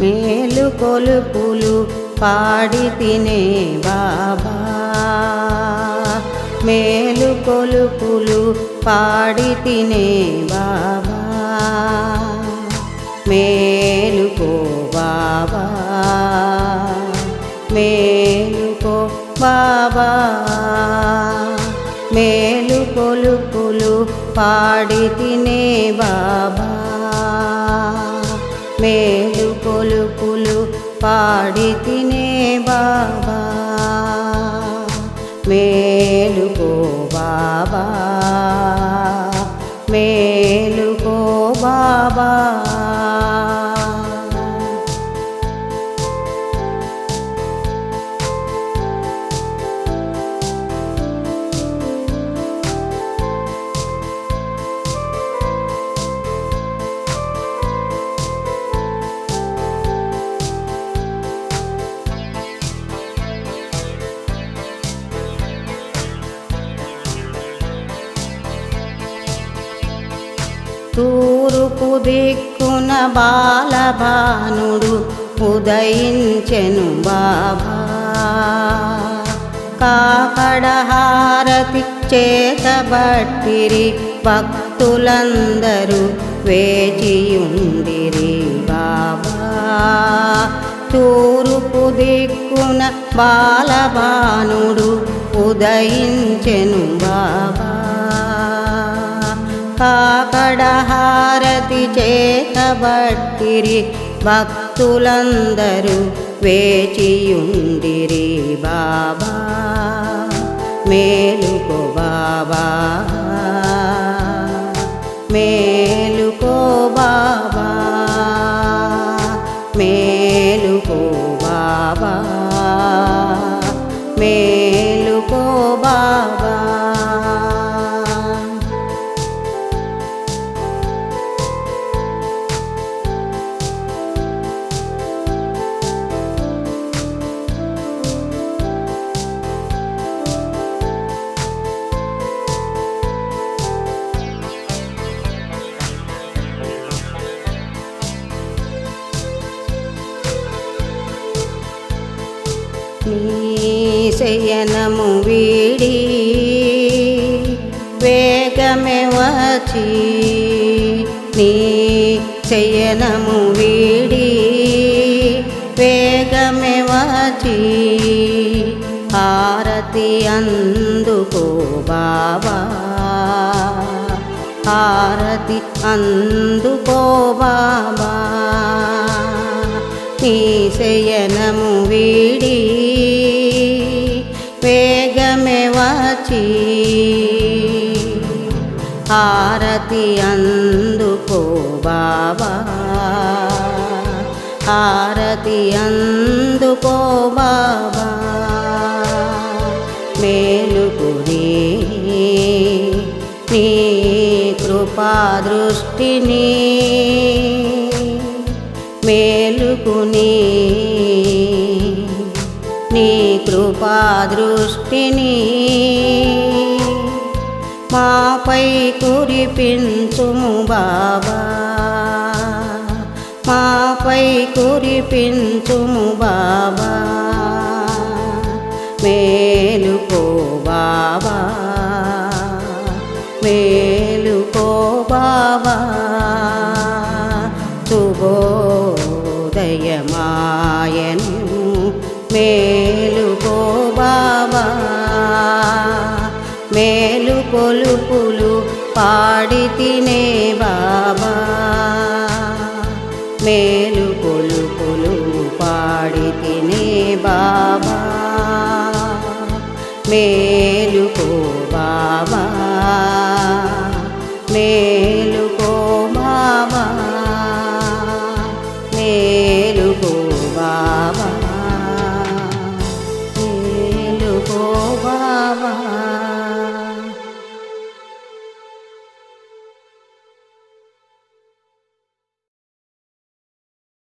మేలు కొలుపులు పాడి తినే బాబా మేలు కొలుపులు పాడి తినే బాబా మేలుకో బాబా మేలుకో బాబా మేలు కొలుపులు పాడి తినే బాబా మేలు కొలుపులు పాడి తినే బాబా మేలుకో బాబా మేలుకో బాబా తూరుపు దిక్కున బాలభానుడు ఉదయించెను బాబా కాకడహారతి చేతబట్టిరి భక్తులందరూ వేచియుండిరి బాబా తూరుపు దిక్కున బాలభానుడు ఉదయించెను బాబా కాకడహారతి చేతబట్టిరి భక్తులందరూ వేచియుండిరి బాబా మేలుకో బాబా మేలుకో బాబా మేలుకో బాబా మేలుకో బాబా నీ శయనము వీడి వేగమే వచ్చి నీ శయనము వీడి వేగమే వచ్చి హారతి అందుకో బాబా హారతి అందుకో బాబా నీ శయనము వీడి వేగమే వచ్చి హారతి అందుకో బాబా హారతి అందుకో బాబా మేలుకుని నీ కృపా దృష్టిని మేలుకుని నీ కృపా దృష్టిని మాపై కురిపించుము బాబా మాపై కురిపించుము బాబా మేలుకో బాబా మేలుకో బాబా శుభోదయమాయను మేలుకో బాబా మేలు కొలుపులు పాడి తినే బాబా మేలు కొలుపులు పాడి తినే బాబా మే